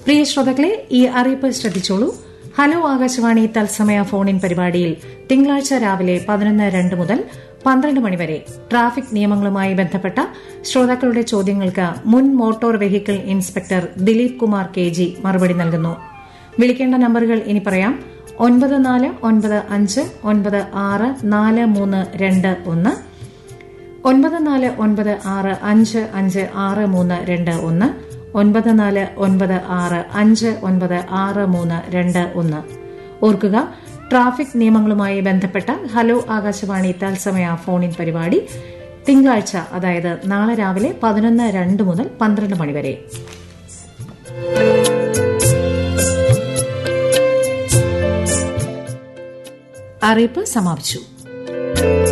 പ്രിയ ശ്രോതാക്കളെ ഈ അറിയിപ്പ് ശ്രദ്ധിച്ചോളൂ ഹലോ ആകാശവാണി തത്സമയ ഫോൺ ഇൻ പരിപാടിയിൽ തിങ്കളാഴ്ച രാവിലെ പതിനൊന്ന് രണ്ട് മുതൽ പന്ത്രണ്ട് മണിവരെ ട്രാഫിക് നിയമങ്ങളുമായി ബന്ധപ്പെട്ട ശ്രോതാക്കളുടെ ചോദ്യങ്ങൾക്ക് മുൻ motor vehicle inspector Dileep Kumar K G മറുപടി നൽകുന്നു വിളിക്കേണ്ട നമ്പറുകൾ ഇനി പറയാം ഒൻപത് നാല് ഒൻപത് അഞ്ച് ഒൻപത് ആറ് നാല് മൂന്ന് രണ്ട് ഒന്ന് ഒൻപത് നാല് ഒൻപത് ആറ് അഞ്ച് അഞ്ച് ആറ് മൂന്ന് രണ്ട് ഒന്ന് ഒൻപത് നാല് ഒൻപത് ആറ് അഞ്ച് ഒൻപത് ആറ് മൂന്ന് രണ്ട് ഒന്ന് ഓർക്കുക ട്രാഫിക് നിയമങ്ങളുമായി ബന്ധപ്പെട്ട ഹലോ ആകാശവാണി തത്സമയ ഫോൺ ഇൻ പരിപാടി തിങ്കളാഴ്ച അതായത് നാളെ രാവിലെ പതിനൊന്ന് രണ്ട് മുതൽ പന്ത്രണ്ട് മണിവരെ അറിയിപ്പ് സമാപിച്ചു